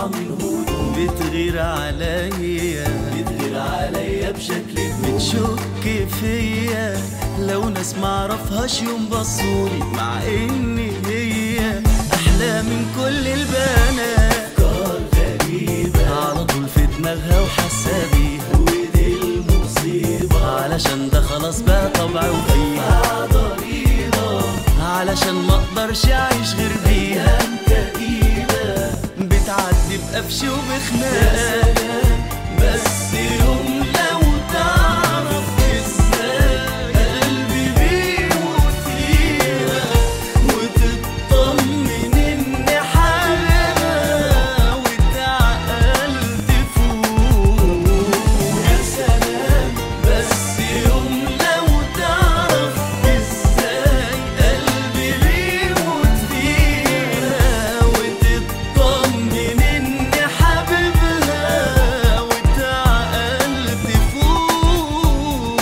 من هدوء بتغير عليا بتغير عليا بشكل بتشك فيا لو ناس معرفهاش يوم بصولي مع ان هي احلى من كل البنات افكار غريبة على طول في دماغها وحاسه بيها ودي المصيبة علشان ده خلاص بقى طبعي وفيها ضريبة علشان ما اقدرش اعيش غير بيها ايام كئيبة بتعدي بقفش يا وبخناق سلام بس يوم لو تعرف ازاي قلبي بيموت فيها وتطمن ان حالها وتعقلت فوق يا سلام بس يوم لو تعرف ازاي قلبي بيموت فيها وتطمن ان حبيبها وتعقلت فوق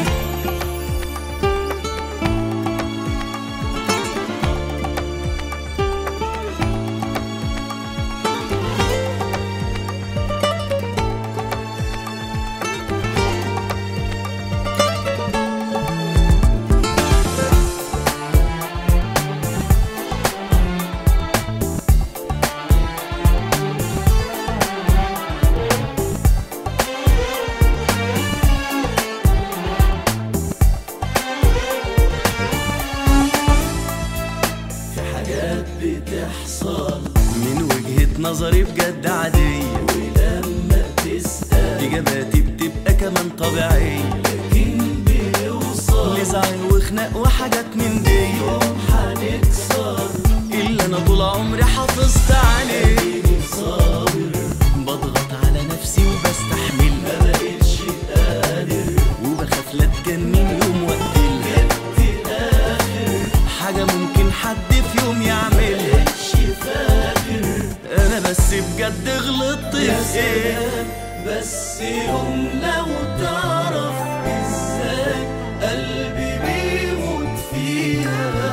في حاجات بتحصل من وجهة نظري بجد عادية ولما تسأل اجاباتي بتبقى كمان طبيعية لكن بيوصل لزعل وخناق وحاجات من دي يوم هنكسر اللي انا طول عمري حافظت عليه إني صابر بضغط على نفسي وبستحمل ما بقتش قادر وبخاف لا تجنن يوم وقتلها جبت آخر حاجة ممكن حد في يوم يعملها مبقتش فاكر انا بس بجد غلطت يا في ايه سلام بس يوم لو تعرف ازاي قلبي بيموت فيها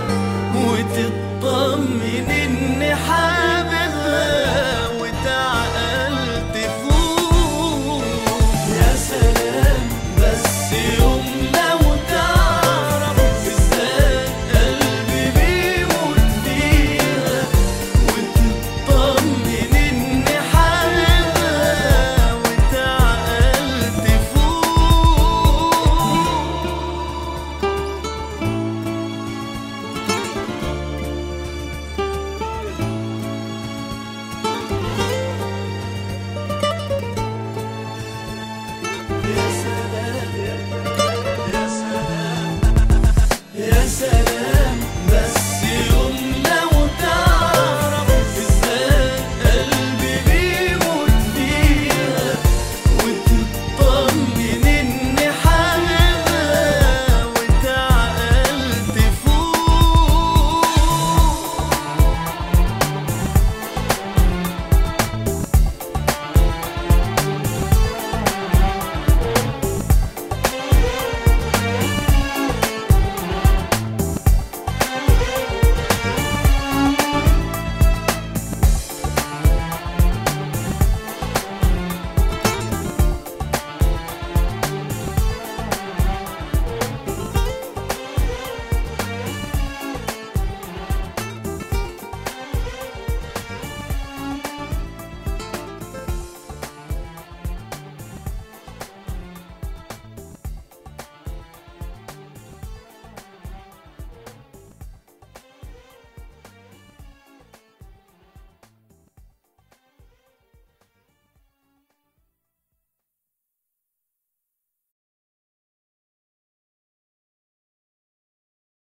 وتطمن ان حاببها وتعقلت فوق يا سلام بس يوم لو تعرف ازاي قلبي بيموت فيها وتطمن ان حاببها وتعقلت فوق يا سلام يا سلام يا سلام